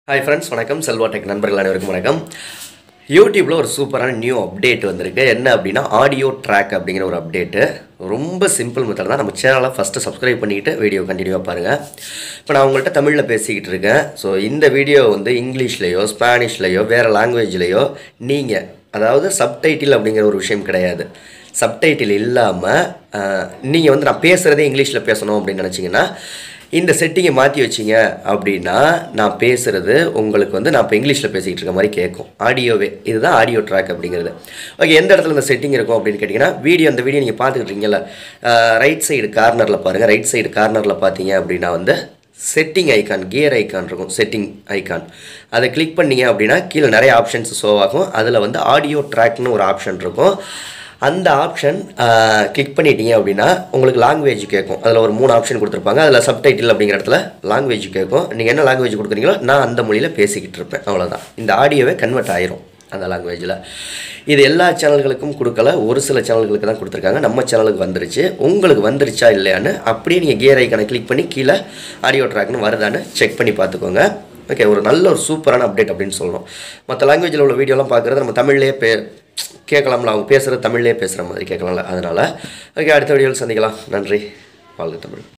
hi friends வணக்கம் Selva tech நண்பர்கள் அனைவருக்கும் வணக்கம் யூடியூப்பில் ஒரு சூப்பரான நியூ அப்டேட் வந்திருக்கு என்ன அப்படின்னா ஆடியோ ட்ராக் அப்படிங்கிற ஒரு அப்டேட்டு ரொம்ப சிம்பிள் மெத்தட் தான் நம்ம சேனலை ஃபஸ்ட்டு சப்ஸ்கிரைப் பண்ணிக்கிட்டு வீடியோ கண்டினியூவாக பாருங்கள் இப்போ நான் உங்கள்கிட்ட தமிழில் பேசிக்கிட்டு இருக்கேன் ஸோ இந்த வீடியோ வந்து இங்கிலீஷ்லேயோ ஸ்பானிஷ்லேயோ வேறு லாங்குவேஜ்லேயோ நீங்கள் அதாவது சப்டைட்டில் அப்படிங்கிற ஒரு விஷயம் கிடையாது சப்டைட்டில் இல்லாமல் நீங்கள் வந்து நான் பேசுகிறதே இங்கிலீஷில் பேசணும் அப்படின்னு நினச்சிங்கன்னா இந்த செட்டிங்கை மாற்றி வச்சிங்க அப்படின்னா நான் பேசுகிறது உங்களுக்கு வந்து நான் இப்போ இங்கிலீஷில் பேசிக்கிட்டு இருக்க மாதிரி கேட்கும் ஆடியோவே இதுதான் ஆடியோ ட்ராக் அப்படிங்கிறது ஓகே எந்த இடத்துல இந்த செட்டிங் இருக்கும் அப்படின்னு கேட்டிங்கன்னா வீடியோ அந்த வீடியோ நீங்கள் பார்த்துக்கிட்டு இருக்கீங்கல்ல ரைட் சைடு கார்னரில் பாருங்கள் ரைட் சைடு கார்னரில் பார்த்தீங்க அப்படின்னா வந்து செட்டிங் ஐக்கான் கியர் ஐக்கான் இருக்கும் செட்டிங் ஐக்கான் அதை கிளிக் பண்ணீங்க அப்படின்னா கீழே நிறைய ஆப்ஷன்ஸ் ஷோ ஆகும் அதில் வந்து ஆடியோ ட்ராக்னு ஒரு ஆப்ஷன் இருக்கும் அந்த ஆப்ஷன் கிளிக் பண்ணிட்டீங்க அப்படின்னா உங்களுக்கு லாங்குவேஜ் கேட்கும் அதில் ஒரு மூணு ஆப்ஷன் கொடுத்துருப்பாங்க அதில் சப்டைட்டில் அப்படிங்கிற இடத்துல லாங்குவேஜ் கேட்கும் நீங்கள் என்ன லாங்குவேஜ் கொடுக்குறீங்களோ நான் அந்த மொழியில் பேசிக்கிட்டு இருப்பேன் அவ்வளோதான் இந்த ஆடியோவே கன்வெர்ட் ஆயிரும் அந்த லாங்குவேஜில் இது எல்லா சேனல்களுக்கும் கொடுக்கல ஒரு சில சேனல்களுக்கு தான் கொடுத்துருக்காங்க நம்ம சேனலுக்கு வந்துருச்சு உங்களுக்கு வந்துருச்சா இல்லையான்னு அப்படியே நீங்கள் கியர் ஐக்கானை கிளிக் பண்ணி கீழே ஆடியோ ட்ராக்னு வருதான்னு செக் பண்ணி பார்த்துக்கோங்க ஓகே ஒரு நல்ல ஒரு சூப்பரான அப்டேட் அப்படின்னு சொல்லணும் மற்ற லாங்குவேஜில் உள்ள வீடியோலாம் பார்க்குறது நம்ம தமிழ்லேயே பே கேட்கலாம்ல அவங்க பேசுகிறது தமிழ்லேயே பேசுகிற மாதிரி கேட்கலாம்ல அதனால் ஓகே அடுத்த வீடியோவில் சந்திக்கலாம் நன்றி வாழ்க தமிழ்